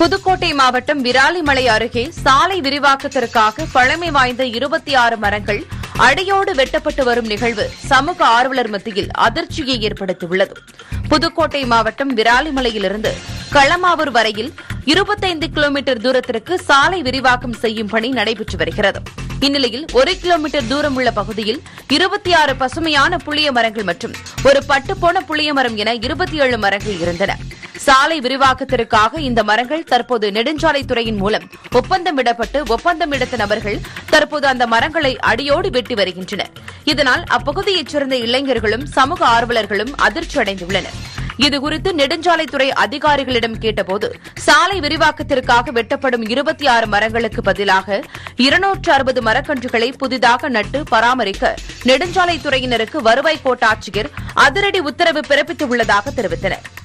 புதுக்கோட்டை மாவட்டம் விராலிமலை அருகே சாலை விரிவாக்கத்திற்காக பழமை வாய்ந்த இருபத்தி ஆறு மரங்கள் அடியோடு வெட்டப்பட்டு வரும் நிகழ்வு சமூக ஆர்வலர் மத்தியில் அதிர்ச்சியை ஏற்படுத்தியுள்ளது புதுக்கோட்டை மாவட்டம் விராலிமலையிலிருந்து களமாவூர் வரையில் இருபத்தைந்து கிலோமீட்டர் தூரத்திற்கு சாலை விரிவாக்கம் செய்யும் பணி நடைபெற்று வருகிறது இந்நிலையில் ஒரு கிலோமீட்டர் தூரம் உள்ள பகுதியில் இருபத்தி ஆறு பசுமையான புளிய மரங்கள் மற்றும் ஒரு பட்டுப்போன புளிய மரம் என இருபத்தி ஏழு மரங்கள் இருந்தன சாலை விரிவாக்கத்திற்காக இந்த மரங்கள் தற்போது நெடுஞ்சாலைத்துறையின் மூலம் ஒப்பந்தமிடப்பட்டு ஒப்பந்தம் எடுத்த நபர்கள் தற்போது அந்த மரங்களை அடியோடு வெட்டி வருகின்றனர் இதனால் அப்பகுதியைச் சேர்ந்த இளைஞர்களும் சமூக ஆர்வலர்களும் அதிர்ச்சி அடைந்துள்ளனர் இதுகுறித்து நெடுஞ்சாலைத்துறை அதிகாரிகளிடம் கேட்டபோது சாலை விரிவாக்கத்திற்காக வெட்டப்படும் இருபத்தி ஆறு மரங்களுக்கு பதிலாக இருநூற்று அறுபது மரக்கன்றுகளை புதிதாக நட்டு பராமரிக்க நெடுஞ்சாலைத்துறையினருக்கு வருவாய் கோட்டாட்சியர் அதிரடி உத்தரவு பிறப்பித்துள்ளதாக தெரிவித்தனர்